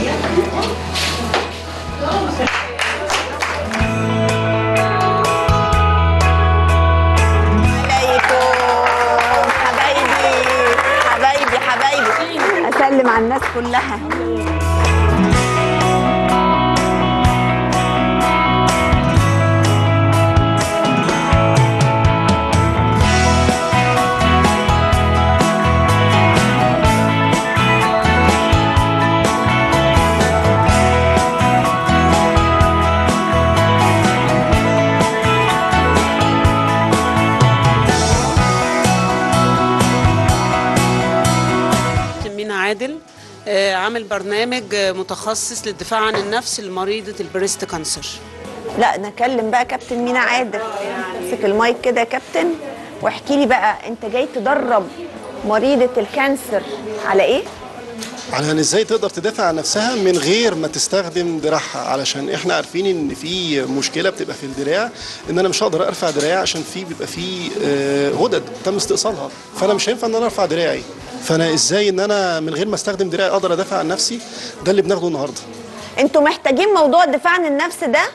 عليكم حبايبي حبايبي حبايبي اسلم على الناس كلها مينا عادل آه، عامل برنامج آه، متخصص للدفاع عن النفس لمريضة البريست كانسر لا نكلم بقى كابتن مينا عادل امسك المايك كده يا كابتن واحكي لي بقى انت جاي تدرب مريضة الكانسر على ايه؟ على ان ازاي تقدر تدافع عن نفسها من غير ما تستخدم دراعها علشان احنا عارفين ان في مشكله بتبقى في الدراع ان انا مش هقدر ارفع دراعي عشان في بيبقى في آه، غدد تم استئصالها فانا مش هينفع ان انا ارفع دراعي فانا ازاي ان انا من غير ما استخدم دراعي اقدر ادافع عن نفسي ده اللي بناخده النهارده انتوا محتاجين موضوع الدفاع عن النفس ده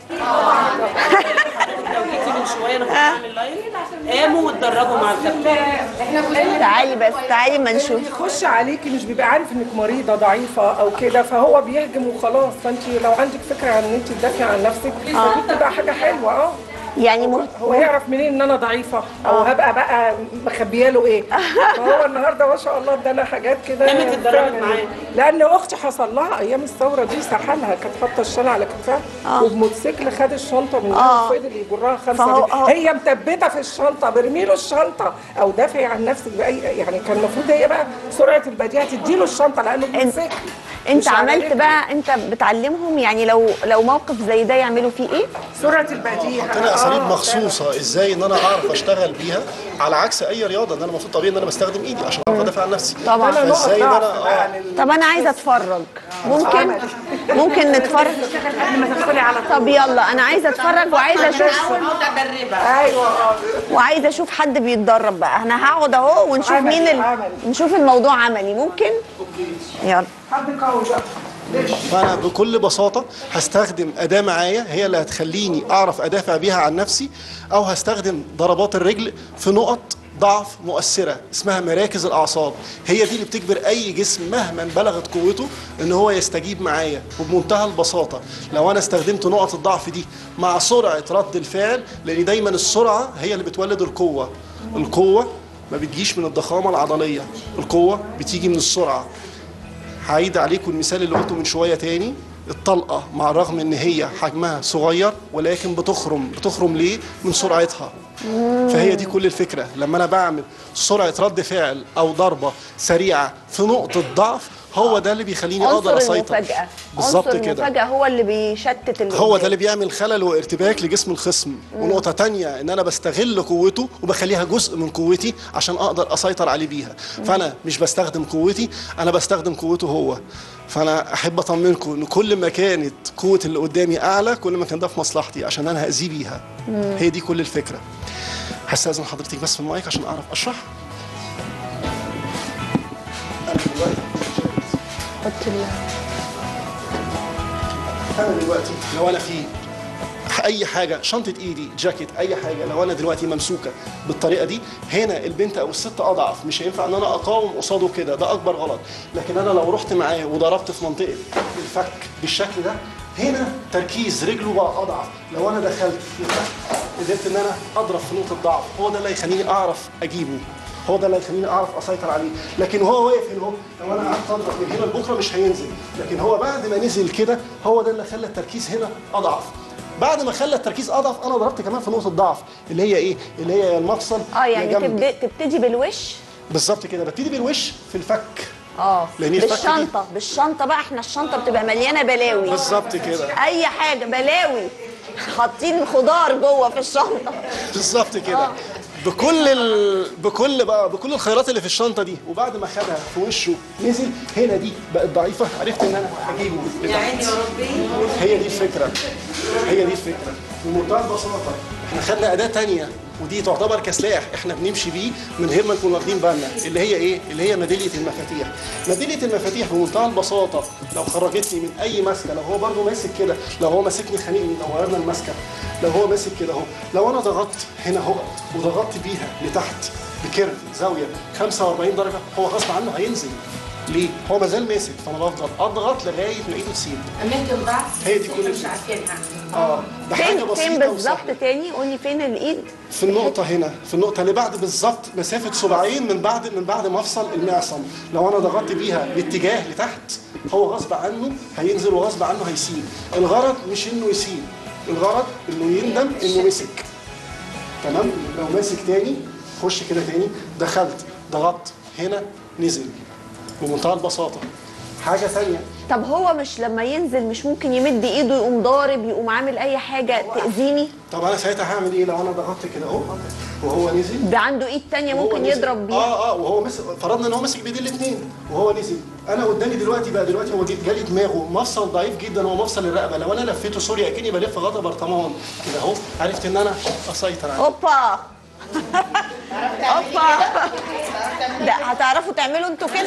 من شوية أنا كنت عامل لايف قاموا واتدربوا مع الكابتن تعالي بس تعالي ما نشوف يخش عليكي مش بيبقى عارف انك مريضه ضعيفه او كده فهو بيهجم وخلاص فانت لو عندك فكره عن ان انت تدافعي عن نفسك فدي بتبقى حاجه حلوه اه يعني مه... هو يعرف منين ان انا ضعيفه او هبقى بقى مخبيه له ايه فهو النهارده ما شاء الله ادانا حاجات كده لما اتدربت فعلاً. معاه. لان اختي حصل لها ايام الثوره دي سحلها كانت حاطه الشنطه على كتفها وبموتوسيكل خد الشنطه من آه. وفضل يجرها خمسه فهو- بي- هو- هي مثبته في الشنطه برمي له الشنطه او دافعي عن نفسك باي يعني كان المفروض هي بقى سرعه البديهه تدي له الشنطه لانه موتوسيكل انت مش على عملت رجله. بقى انت بتعلمهم يعني لو لو موقف زي ده يعملوا فيه ايه؟ سرعه البديهه عندنا اساليب آه، مخصوصه ازاي ان انا اعرف اشتغل بيها على عكس اي رياضه ان انا المفروض طبيعي ان انا بستخدم ايدي عشان اعرف ادافع عن نفسي طبعا. انا نقط فازاي ان ضعف انا بقى اه لل- طب انا عايزه اتفرج ممكن ممكن نتفرج قبل ما تدخلي على طب يلا انا عايزه اتفرج وعايزه اشوف ايوه اه وعايزه اشوف حد بيتدرب بقى انا هقعد اهو ونشوف عملي، مين ال... عملي. نشوف الموضوع عملي ممكن يلا حد قوي بقى ليش؟ فانا بكل بساطه هستخدم اداه معايا هي اللي هتخليني اعرف ادافع بيها عن نفسي او هستخدم ضربات الرجل في نقط ضعف مؤثره اسمها مراكز الاعصاب هي دي اللي بتجبر اي جسم مهما بلغت قوته ان هو يستجيب معايا وبمنتهى البساطه لو انا استخدمت نقط الضعف دي مع سرعه رد الفعل لان دايما السرعه هي اللي بتولد القوه القوه ما بتجيش من الضخامه العضليه القوه بتيجي من السرعه هعيد عليكم المثال اللي قلته من شويه تاني الطلقه مع الرغم ان هي حجمها صغير ولكن بتخرم بتخرم ليه من سرعتها فهي دي كل الفكره لما انا بعمل سرعه رد فعل او ضربه سريعه في نقطه ضعف هو ده اللي بيخليني اقدر عنصر اسيطر المفاجاه بالظبط عنصر كده المفاجاه هو اللي بيشتت اللي هو ده قدام. اللي بيعمل خلل وارتباك لجسم الخصم ونقطة تانية ان انا بستغل قوته وبخليها جزء من قوتي عشان اقدر اسيطر عليه بيها فانا مش بستخدم قوتي انا بستخدم قوته هو فانا احب اطمنكم ان كل ما كانت قوة اللي قدامي اعلى كل ما كان ده في مصلحتي عشان انا هاذيه بيها هي دي كل الفكرة هستاذن حضرتك بس في المايك عشان اعرف اشرح أنا دلوقتي حط ال- انا دلوقتي لو انا في اي حاجه شنطه ايدي جاكيت اي حاجه لو انا دلوقتي ممسوكه بالطريقه دي هنا البنت او الست اضعف مش هينفع ان انا اقاوم قصاده كده ده اكبر غلط لكن انا لو رحت معاه وضربت في منطقه الفك بالشكل ده هنا تركيز رجله بقى اضعف لو انا دخلت لتحت قدرت ان انا اضرب في نقطه ضعف هو ده اللي هيخليني اعرف اجيبه هو ده اللي هيخليني اعرف اسيطر عليه لكن هو واقف هنا اهو لو انا قعدت اضرب من هنا لبكره مش هينزل لكن هو بعد ما نزل كده هو ده اللي خلى التركيز هنا اضعف بعد ما خلى التركيز اضعف انا ضربت كمان في نقطه ضعف اللي هي ايه اللي هي يا المفصل اه يا يعني جنب. تبدأ تبتدي بالوش بالظبط كده ببتدي بالوش في الفك اه لأن الفك دي- بالشنطه بالشنطه بقى احنا الشنطه بتبقى مليانه بلاوي بالظبط كده اي حاجه بلاوي حاطين خضار جوه في الشنطه بالظبط كده بكل ال... بكل بقى بكل الخيارات اللي في الشنطه دي وبعد ما خدها في وشه نزل هنا دي بقت ضعيفه عرفت ان انا هجيبه لتحت. هي دي الفكره هي دي الفكره بمنتهى البساطه احنا خدنا اداه تانية ودي تعتبر كسلاح احنا بنمشي بيه من غير ما نكون واخدين بالنا اللي هي ايه اللي هي ميداليه المفاتيح ميداليه المفاتيح بمنتهى البساطه لو خرجتني من اي ماسكه لو هو برضو ماسك كده لو هو ماسكني خانقني لو غيرنا الماسكه لو هو ماسك كده اهو لو انا ضغطت هنا اهو وضغطت بيها لتحت بكيرف زاويه 45 درجه هو غصب عنه هينزل ليه؟ هو ما زال ماسك فانا بفضل اضغط لغايه ما ايده تسيب اماكن ضعف هي دي كل مش الفكرة. عارفينها اه ده حاجه فين بسيطه فين بالظبط وسهلة. تاني قولي فين الايد في النقطة هنا في النقطة اللي بعد بالظبط مسافة صباعين من بعد من بعد مفصل المعصم لو أنا ضغطت بيها باتجاه لتحت هو غصب عنه هينزل وغصب عنه هيسيب الغرض مش إنه يسيب الغرض إنه يندم إنه مسك تمام لو ماسك تاني خش كده تاني دخلت ضغطت هنا نزل بمنتهى البساطة حاجة ثانية طب هو مش لما ينزل مش ممكن يمد ايده يقوم ضارب يقوم عامل اي حاجه تاذيني طب أنا ساعتها هعمل إيه لو أنا ضغطت كده أهو وهو نزل ده عنده ايد تانية وهو ممكن نزل. يضرب بيها اه اه وهو مس... فرضنا ان هو ماسك بايديه الاثنين وهو نزل انا قدامي دلوقتي بقى دلوقتي هو جي- جالي دماغه مفصل ضعيف جدا هو مفصل الرقبه لو انا لفيته سوري اكني بلف غطا برطمان كده اهو عرفت ان انا اسيطر عليه اوبا اوبا ده هتعرفوا تعملوا انتوا كده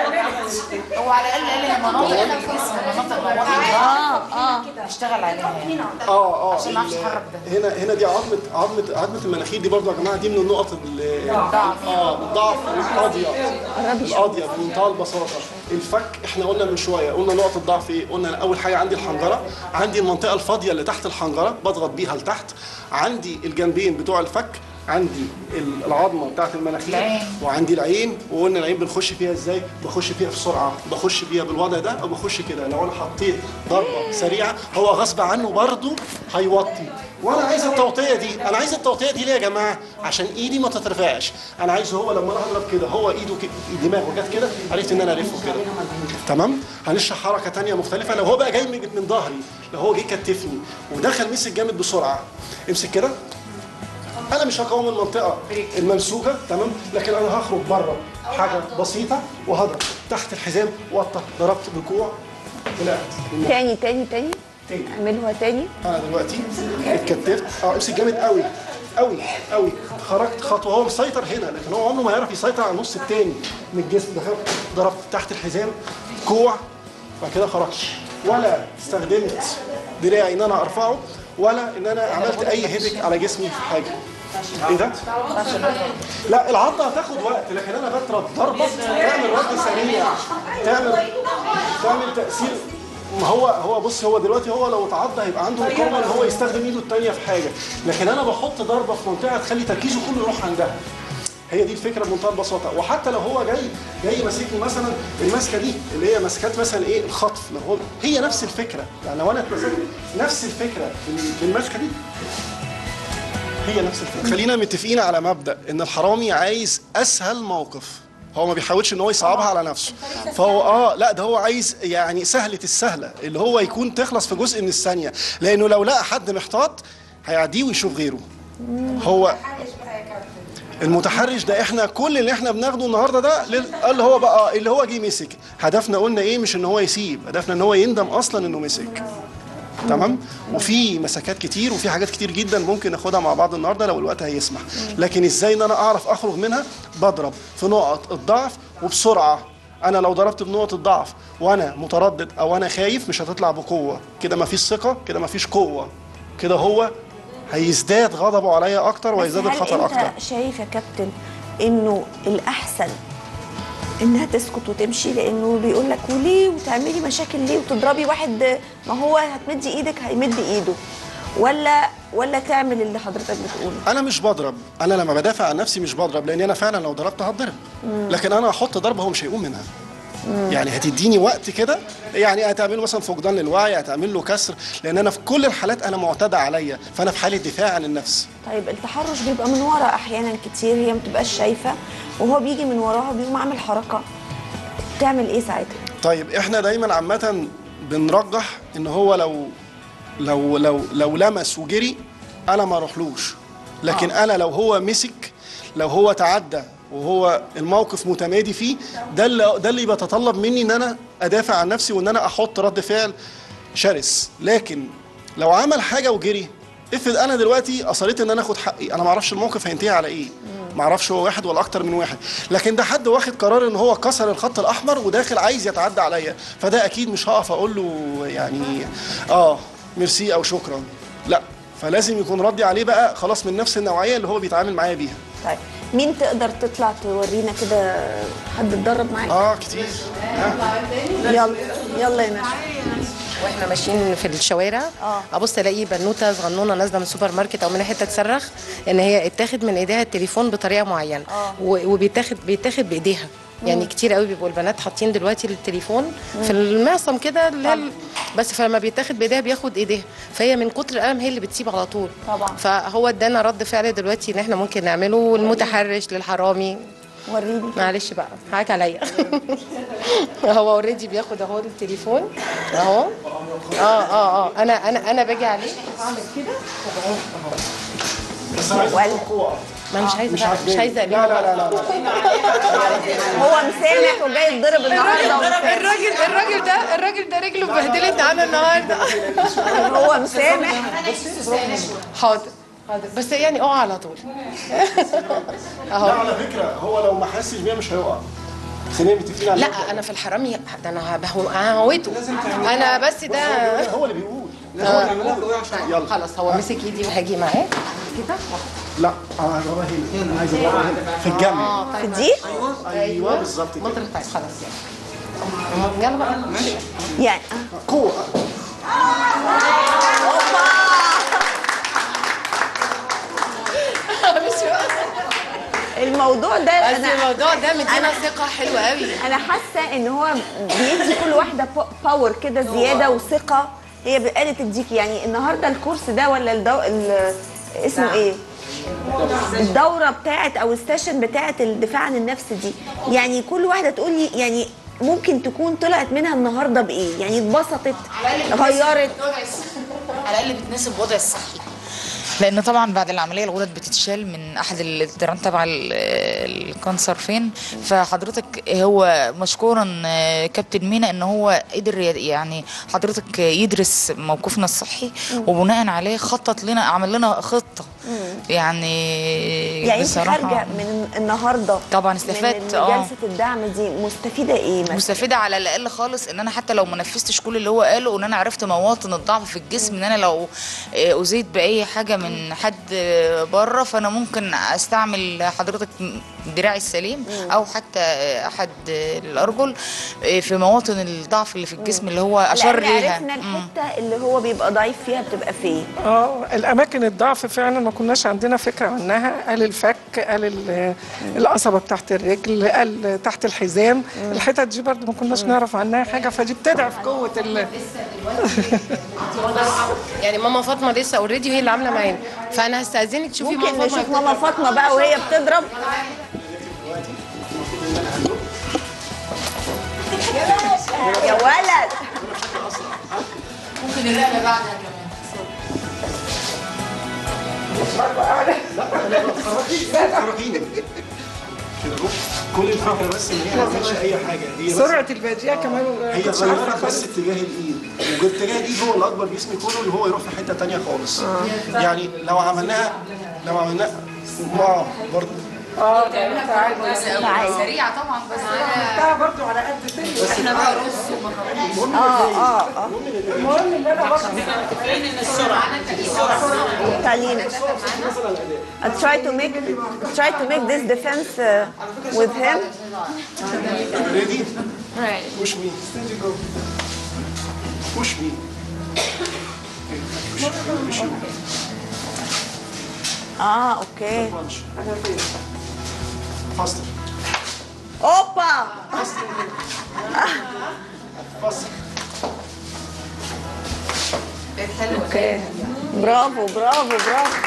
هو على الاقل قال لي مناطق الجسم مناطق المواطن اه اه اشتغل عليها يعني اه اه عشان ما اعرفش ال- احرك ده. هنا هنا دي عظمه عظمه عظمه المناخير دي برضو يا جماعه دي من النقط ال- اه الضعف القاضيه القاضيه بمنتهى البساطه الفك احنا قلنا من شويه قلنا نقط الضعف ايه قلنا اول حاجه عندي الحنجره عندي المنطقه الفاضيه اللي تحت الحنجره بضغط بيها لتحت عندي الجنبين بتوع الفك عندي ال- العظمه بتاعت المناخير العين. وعندي العين وقلنا العين بنخش فيها ازاي بخش فيها بسرعه بخش فيها بالوضع ده او بخش كده لو انا حطيت ضربه سريعه هو غصب عنه برضه هيوطي وانا عايز التوطيه دي انا عايز التوطيه دي ليه يا جماعه عشان ايدي ما تترفعش انا عايز هو لما انا اضرب كده هو ايده كده دماغه جت كده عرفت ان انا الفه كده تمام هنشرح حركه تانية مختلفه لو هو بقى جاي من من ظهري لو هو جه كتفني ودخل مسك جامد بسرعه امسك كده انا مش هقاوم المنطقه الممسوكه تمام لكن انا هخرج بره حاجه بسيطه وهضرب تحت الحزام وطه ضربت بكوع طلعت تاني تاني تاني تاني. اعملوها تاني انا دلوقتي اتكتفت اه امسك جامد قوي قوي قوي خرجت خطوه هو مسيطر هنا لكن هو عمره ما يعرف يسيطر على النص التاني من الجسم دخلت ضربت تحت الحزام كوع بعد كده خرجت ولا استخدمت دراعي ان انا ارفعه ولا ان انا عملت اي هيدك على جسمي في حاجه ايه ده؟ لا العضه هتاخد وقت لكن انا بضرب ضربه تعمل رد سريع تعمل تعمل تاثير ما هو هو بص هو دلوقتي هو لو اتعضى هيبقى عنده مقاومه ان هو يستخدم ايده الثانيه في حاجه لكن انا بحط ضربه في منطقه تخلي تركيزه كله يروح عندها هي دي الفكره بمنتهى البساطه وحتى لو هو جاي جاي ماسكني مثلا الماسكه دي اللي هي ماسكات مثلا ايه الخطف لو هو هي نفس الفكره يعني لو انا اتمسكت نفس الفكره بال- بالماسكه دي هي نفس الفكره خلينا متفقين على مبدا ان الحرامي عايز اسهل موقف هو ما بيحاولش ان هو يصعبها على نفسه فهو اه لا ده هو عايز يعني سهله السهله اللي هو يكون تخلص في جزء من الثانيه لانه لو لقى حد محتاط هيعديه ويشوف غيره هو المتحرش ده احنا كل اللي احنا بناخده النهارده ده لل- اللي هو بقى اللي هو جه مسك هدفنا قلنا ايه مش ان هو يسيب هدفنا ان هو يندم اصلا انه مسك تمام وفي مسكات كتير وفي حاجات كتير جدا ممكن ناخدها مع بعض النهارده لو الوقت هيسمح لكن ازاي ان انا اعرف اخرج منها بضرب في نقط الضعف وبسرعه انا لو ضربت بنقط الضعف وانا متردد او انا خايف مش هتطلع بقوه كده مفيش ثقه كده مفيش قوه كده هو هيزداد غضبه عليا اكتر بس وهيزداد هل الخطر انت اكتر شايف يا كابتن انه الاحسن انها تسكت وتمشي لانه بيقول لك وليه وتعملي مشاكل ليه وتضربي واحد ما هو هتمدي ايدك هيمد ايده ولا ولا تعمل اللي حضرتك بتقوله انا مش بضرب انا لما بدافع عن نفسي مش بضرب لان انا فعلا لو ضربت هتضرب لكن انا احط ضربه هو مش هيقوم منها يعني هتديني وقت كده يعني هتعمل له مثلا فقدان للوعي هتعمل له كسر لان انا في كل الحالات انا معتدى عليا فانا في حاله دفاع عن النفس طيب التحرش بيبقى من ورا احيانا كتير هي ما بتبقاش شايفه وهو بيجي من وراها بيقوم عامل حركه تعمل ايه ساعتها طيب احنا دايما عامه بنرجح ان هو لو لو لو لو لمس وجري انا ما اروحلوش لكن آه. انا لو هو مسك لو هو تعدى وهو الموقف متمادي فيه ده اللي ده اللي بيتطلب مني ان انا ادافع عن نفسي وان انا احط رد فعل شرس لكن لو عمل حاجه وجري افرض انا دلوقتي اصريت ان انا اخد حقي انا ما اعرفش الموقف هينتهي على ايه ما اعرفش هو واحد ولا اكتر من واحد لكن ده حد واخد قرار ان هو كسر الخط الاحمر وداخل عايز يتعدى عليا فده اكيد مش هقف اقول له يعني اه ميرسي او شكرا لا فلازم يكون ردي عليه بقى خلاص من نفس النوعيه اللي هو بيتعامل معايا بيها طيب مين تقدر تطلع تورينا كده حد اتدرب معاك اه كتير يلا يلا يا نشا واحنا ماشيين في الشوارع آه. ابص الاقي بنوته صغنونه نازله من السوبر ماركت او من حته تصرخ ان هي اتاخد من ايديها التليفون بطريقه معينه آه. و- وبيتاخد بيتاخد بايديها يعني كتير قوي بيبقوا البنات حاطين دلوقتي التليفون في المعصم كده اللي هي ال- بس فلما بيتاخد بايديها بياخد ايديها فهي من كتر الالم هي اللي بتسيب على طول طبعا. فهو ادانا رد فعل دلوقتي ان احنا ممكن نعمله المتحرش للحرامي وريني معلش بقى حاك عليا هو اوريدي بياخد اهو التليفون اهو اه اه اه انا انا انا باجي عليه اعمل كده بس انا عايز ولا- أقول قوة أكتر. ما أنا مش عايزه مش بقى- عاجباني. مش عايزه لا لا لا لا, لا. هو مسامح وجاي يتضرب النهارده ومسامح. الراجل الراجل ده الراجل ده رجله اتبهدلت معانا النهارده هو مسامح حاضر حاضر بس يعني اقع على طول لا اهو على فكره هو لو ما حسش بيها مش هيقع خلينا متفقين على لا انا في الحرامي ده انا هبهو- هموته انا بس ده هو اللي بيقول يلا خلاص هو مسك ايدي وهاجي معاه كده لا انا هجربها هنا عايز اجربها هنا في الجنب في دي ايوه بالظبط كده مطرح طيب خلاص يلا يلا بقى يعني قوه الموضوع ده بس انا الموضوع ده مدينا ثقه حلوه قوي انا حاسه ان هو بيدي كل واحده باور كده زياده وثقه هي قالت تديك يعني النهارده الكورس ده ولا الدو... ال... اسمه ايه؟ الدوره بتاعت او السيشن بتاعت الدفاع عن النفس دي يعني كل واحده تقول لي يعني ممكن تكون طلعت منها النهارده بايه؟ يعني اتبسطت غيرت على الاقل بتناسب وضع الصحي لان طبعا بعد العمليه الغدد بتتشال من احد الديران تبع ال- الكانسر فين فحضرتك هو مشكورا آه، كابتن مينا ان هو قدر ي- يعني حضرتك يدرس موقفنا الصحي وبناء عليه خطط لنا عمل لنا خطه يعني يعني انت بصراحه خارجه من النهارده طبعا من استفدت، اه. جلسه الدعم دي مستفيده ايه مثلا؟ مستفيده على الاقل خالص ان انا حتى لو ما نفذتش كل اللي هو قاله وان انا عرفت مواطن الضعف في الجسم ان انا لو آه، اذيت باي حاجه من حد آه، بره فانا ممكن استعمل حضرتك دراعي السليم او حتى آه، احد آه، الارجل آه، في مواطن الضعف اللي في الجسم اللي هو اشار لأن ليها عرفنا مم. الحته اللي هو بيبقى ضعيف فيها بتبقى فين؟ اه الاماكن الضعف فعلا ما كناش عندنا فكره عنها قال الفك قال ال- القصبه بتاعت الرجل قال تحت الحزام الحتت دي برضه ما كناش نعرف عنها حاجه فدي بتضعف قوه ال يعني ماما فاطمه لسه اوريدي هي اللي عامله معانا فانا هستاذنك تشوفي ممكن ماما نشوف فاطمه ماما فاطمه بقى وهي بتضرب يا ولد ممكن اللعبه بعدها كمان تحركيني كده اهو كل الفكره بس ان هي ما تعملش اي حاجه هي بس سرعه البديهه كمان هي كنتش عارفة غيرت بس اتجاه الايد واتجاه الايد هو اللي اكبر جسمي كله اللي هو يروح في حته تانية خالص يعني لو عملناها لو عملناها اه برضه اه تعالى سريعه طبعا بس بتاع برضه على قد سني احنا بقى رز ومكرونه اه اه اه المهم ان انا باخد تعالينا I try to make try to make this defense uh, with him ready push me push me push push me اه اوكي punch faster اوبا faster اوكي برافو برافو برافو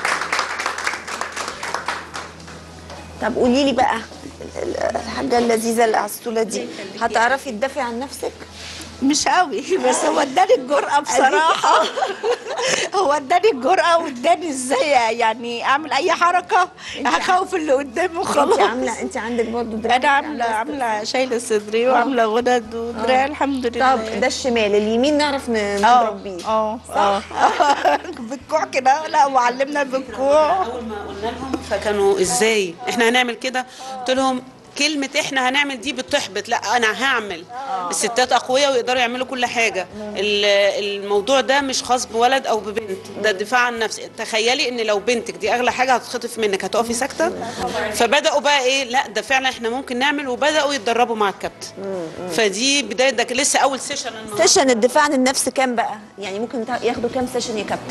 طب قولي لي بقى ال- ال- الحاجه اللذيذه اللي على السوله دي هتعرفي تدافعي عن نفسك مش قوي بس هو اداني الجرأة بصراحة هو اداني الجرأة واداني ازاي يعني اعمل اي حركة هخوف اللي قدامي وخلاص انت عامله انت عندك برضه دراع انا عاملة عاملة شايلة صدري وعاملة غدد ودراع الحمد لله طب ده الشمال اليمين نعرف ن- اه نضرب بيه اه اه بالكوع كده لا وعلمنا بالكوع اول ما قلنا لهم فكانوا ازاي احنا هنعمل كده قلت لهم كلمة احنا هنعمل دي بتحبط لا انا هعمل الستات اقوياء ويقدروا يعملوا كل حاجة ال- الموضوع ده مش خاص بولد او ببنت ده الدفاع عن النفس تخيلي ان لو بنتك دي اغلى حاجة هتتخطف منك هتقفي ساكتة فبدأوا بقى ايه لا ده فعلا احنا ممكن نعمل وبدأوا يتدربوا مع الكابتن فدي بداية ده لسه اول سيشن النهارده سيشن الدفاع عن النفس كام بقى يعني ممكن تا- ياخدوا كام سيشن يا كابتن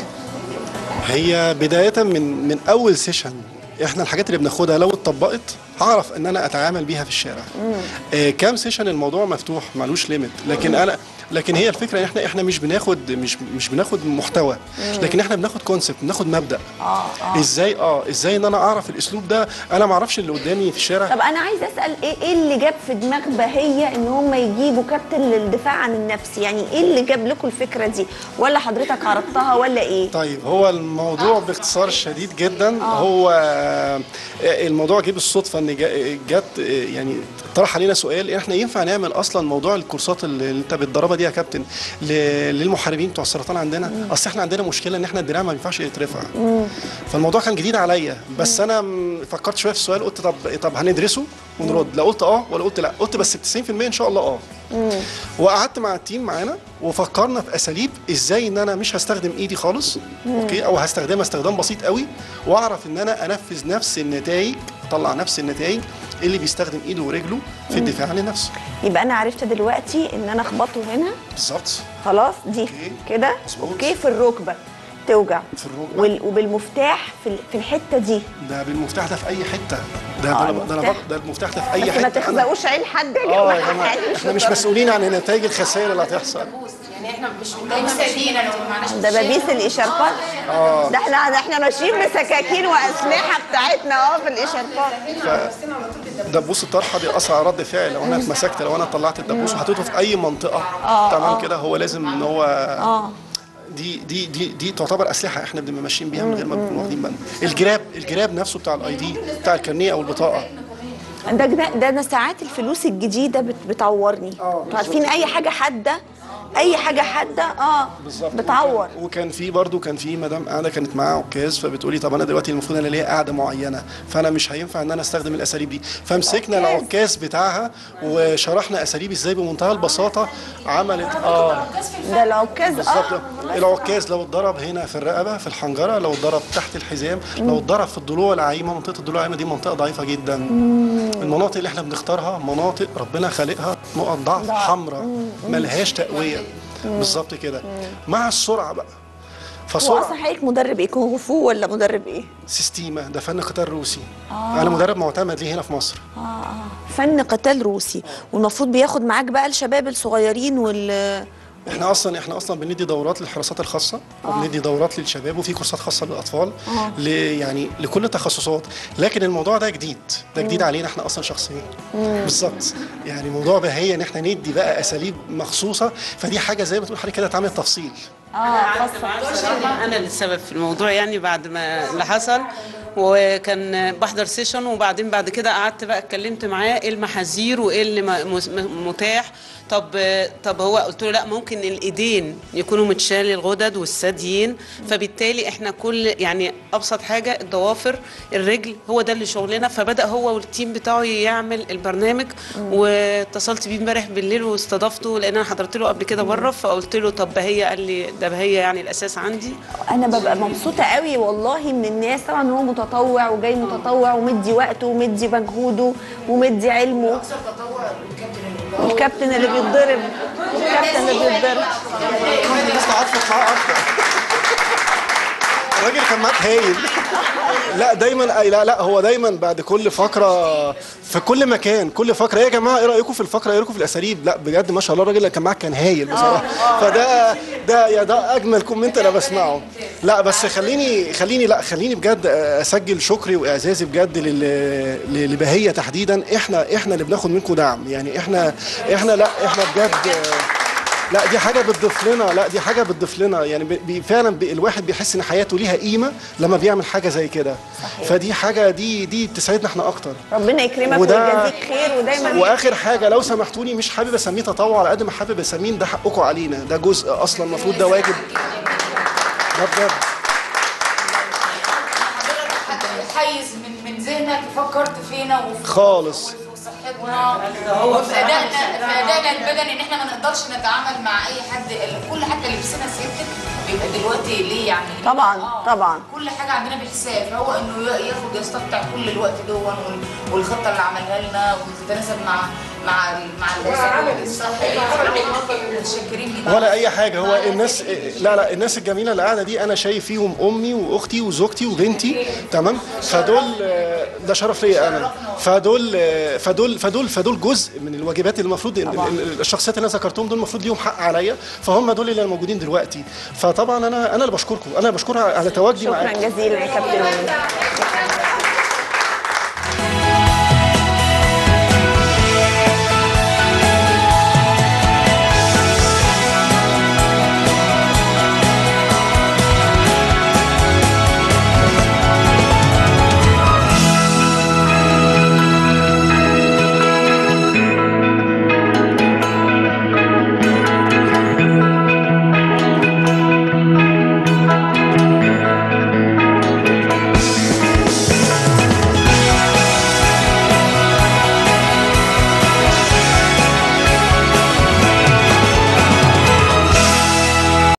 هي بداية من من أول سيشن احنا الحاجات اللي بناخدها لو اتطبقت هعرف ان انا اتعامل بيها في الشارع آه كام سيشن الموضوع مفتوح ملوش ليميت لكن انا لكن هي الفكره ان احنا احنا مش بناخد مش مش بناخد محتوى لكن احنا بناخد كونسبت بناخد مبدا اه ازاي اه ازاي ان انا اعرف الاسلوب ده انا ما اعرفش اللي قدامي في الشارع طب انا عايزه اسال ايه ايه اللي جاب في دماغ بهيه ان هم يجيبوا كابتن للدفاع عن النفس يعني ايه اللي جاب لكم الفكره دي ولا حضرتك عرضتها ولا ايه طيب هو الموضوع باختصار شديد جدا هو آه، الموضوع جه بالصدفه ان جا- جت آه، يعني طرح علينا سؤال احنا ينفع نعمل اصلا موضوع الكورسات اللي انت بتدربها دي يا كابتن ل- للمحاربين بتوع السرطان عندنا اصل احنا عندنا مشكله ان احنا الدراع ما ينفعش يترفع فالموضوع كان جديد عليا بس انا م- فكرت شويه في السؤال قلت طب طب هندرسه ونرد لا قلت اه ولا قلت لا قلت بس ب 90% ان شاء الله اه وقعدت مع التيم معانا وفكرنا في اساليب ازاي ان انا مش هستخدم ايدي خالص اوكي او هستخدمها استخدام بسيط قوي واعرف ان انا انفذ نفس النتائج اطلع نفس النتائج اللي بيستخدم ايده ورجله في الدفاع عن النفس يبقى انا عرفت دلوقتي ان انا اخبطه هنا بالظبط خلاص دي أوكي. كده مظبوط. اوكي في الركبه توجع في الركبة. وال- وبالمفتاح في ال- في الحته دي ده بالمفتاح ده في اي حته ده آه، ده, أنا- ده انا المفتاح. بق- ده المفتاح ده في اي بس حته ما أنا- تخزقوش عين حد يا اه يا جماعه جماعه يعني احنا مش مسؤولين عن نتائج الخسائر اللي هتحصل دبابيس الاشاربات ده احنا ده احنا ماشيين بسكاكين واسلحه بتاعتنا اه في الاشاربات دبوس الطرحه دي اسرع رد فعل لو انا اتمسكت لو انا طلعت الدبوس وحطيته في اي منطقه تمام كده هو لازم ان هو اه دي دي دي دي تعتبر اسلحه احنا بنبقى ماشيين بيها من غير ما نكون واخدين بالنا الجراب الجراب نفسه بتاع الاي دي بتاع الكارنيه او البطاقه ده ده, ده انا ساعات الفلوس الجديده بت بتعورني انتوا عارفين اي حاجه حاده اي حاجه حاده اه بالظبط بتعور وكان- وكان في برضو كان في مدام قاعده كانت معاها عكاز فبتقولي طب انا دلوقتي المفروض انا ليا قاعده معينه فانا مش هينفع ان انا استخدم الاساليب دي فمسكنا عكاز. العكاز بتاعها وشرحنا اساليب ازاي بمنتهى البساطه عملت اه ده العكاز بالظبط اه العكاز لو اتضرب هنا في الرقبه في الحنجره لو اتضرب تحت الحزام لو اتضرب في الضلوع العايمه منطقه الضلوع العايمه دي منطقه ضعيفه جدا المناطق اللي احنا بنختارها مناطق ربنا خالقها نقط ضعف حمراء ملهاش تقويه بالظبط كده مع السرعه بقى هو فسرعه اصلا حضرتك مدرب ايه كونغ فو ولا مدرب ايه؟ سيستيما ده فن قتال روسي انا مدرب معتمد ليه هنا في مصر اه اه فن قتال روسي والمفروض بياخد معاك بقى الشباب الصغيرين وال احنا اصلا احنا اصلا بندي دورات للحراسات الخاصه وبندي دورات للشباب وفي كورسات خاصه للاطفال ل يعني لكل التخصصات لكن الموضوع ده جديد ده جديد علينا احنا اصلا شخصيا بالظبط يعني موضوع بهية ان احنا ندي بقى اساليب مخصوصه فدي حاجه زي ما تقول حضرتك كده اتعمل تفصيل اه بصراحة أنا اللي السبب في الموضوع يعني بعد ما اللي حصل وكان بحضر سيشن وبعدين بعد كده قعدت بقى اتكلمت معاه ايه المحاذير وايه اللي م- مس- م- متاح طب طب هو قلت له لا ممكن الايدين يكونوا متشال الغدد والثديين فبالتالي احنا كل يعني ابسط حاجه الضوافر الرجل هو ده اللي شغلنا فبدا هو والتيم بتاعه يعمل البرنامج واتصلت بيه امبارح بالليل واستضافته لان انا حضرت له قبل كده بره فقلت له طب بهيه قال لي ده بهيه يعني الاساس عندي انا ببقى مبسوطه قوي والله من الناس طبعا هو متطوع وجاي متطوع ومدي وقته ومدي مجهوده ومدي علمه الكابتن اللي بيتضرب الكابتن اللي بيتضرب الناس تعاطفت معاه اكتر الراجل كان معاك هايل لا دايما أي لا لا هو دايما بعد كل فقره في كل مكان كل فقره يا جماعه ايه رايكم في الفقره ايه رايكم في الاساليب لا بجد ما شاء الله الراجل اللي كان معاك كان هايل بصراحه فده ده يا ده اجمل كومنت انا بسمعه لا بس خليني خليني لا خليني بجد اسجل شكري واعزازي بجد لل- ل- لبهيه تحديدا احنا احنا اللي بناخد منكم دعم يعني احنا احنا لا احنا بجد لا دي حاجه بتضيف لنا لا دي حاجه بتضيف لنا يعني بي- بي فعلا بي الواحد بيحس ان حياته ليها قيمه لما بيعمل حاجه زي كده فدي حاجه دي دي بتسعدنا احنا اكتر ربنا يكرمك وده- ويجازيك خير ودايما واخر حاجه لو سمحتوني مش حابب اسميه تطوع على قد ما حابب اسميه ده حقكم علينا ده جزء اصلا المفروض ده واجب ده بجد حضرتك حيز من من ذهنك فكرت فينا وفي خالص. وفي صحتنا وفي ادائنا في ادائنا البدني ان احنا ما نقدرش نتعامل مع اي حد كل حتى لبسنا سيادتك بيبقى دلوقتي ليه يعني طبعاً، آه، طبعاً. كل حاجه عندنا بحساب فهو انه ياخد يستقطع كل الوقت دون وال- والخطه اللي عملها لنا وتتناسب مع مع ال- مع الاسره الصحيه متشكرين جدا ولا اي حاجه هو الناس لا لا الناس الجميله اللي قاعده دي انا شايف فيهم امي واختي وزوجتي وبنتي تمام فدول آه، ده شرف ليا انا فدول آه، فدول فدول فدول جزء من الواجبات اللي المفروض ال- ال- الشخصيات اللي انا ذكرتهم دول المفروض ليهم حق عليا فهم دول اللي موجودين دلوقتي فطبعا انا انا اللي بشكركم انا اللي بشكرها على تواجدي شكرا معاكم جزيلا يا كابتن